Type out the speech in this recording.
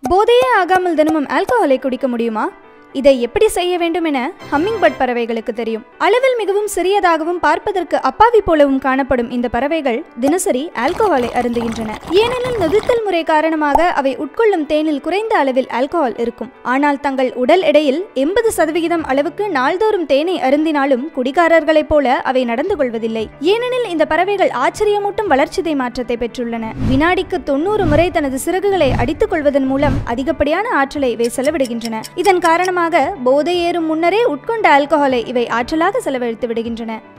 போதையே ஆகாமல் தினமும் ஆல்கஹாலை குடிக்க முடியுமா இதை எப்படி செய்ய வேண்டும் என ஹம்மிங் பர்ட் பறவைகளுக்கு தெரியும் அளவில் மிகவும் சிறியதாகவும் பார்ப்பதற்கு அப்பாவி போலவும் காணப்படும் இந்த பறவைகள் தினசரி ஆல்கஹாலை அருந்துகின்றன ஏனெனில் நொதித்தல் முறை காரணமாக அவை உட்கொள்ளும் தேனில் குறைந்த அளவில் ஆல்கஹால் இருக்கும் ஆனால் தங்கள் உடல் எடையில் எண்பது சதவிகிதம் அளவுக்கு நாள்தோறும் தேனை அருந்தினாலும் குடிகாரர்களைப் போல அவை நடந்து கொள்வதில்லை ஏனெனில் இந்த பறவைகள் ஆச்சரியமூட்டும் வளர்ச்சிதை மாற்றத்தை பெற்றுள்ளன வினாடிக்கு தொண்ணூறு முறை தனது சிறகுகளை அடித்துக் கொள்வதன் மூலம் அதிகப்படியான ஆற்றலை இவை செலவிடுகின்றன இதன் காரணமாக போதை ஏறும் முன்னரே உட்கொண்ட ஆல்கஹாலை இவை ஆற்றலாக செலவழித்து விடுகின்றன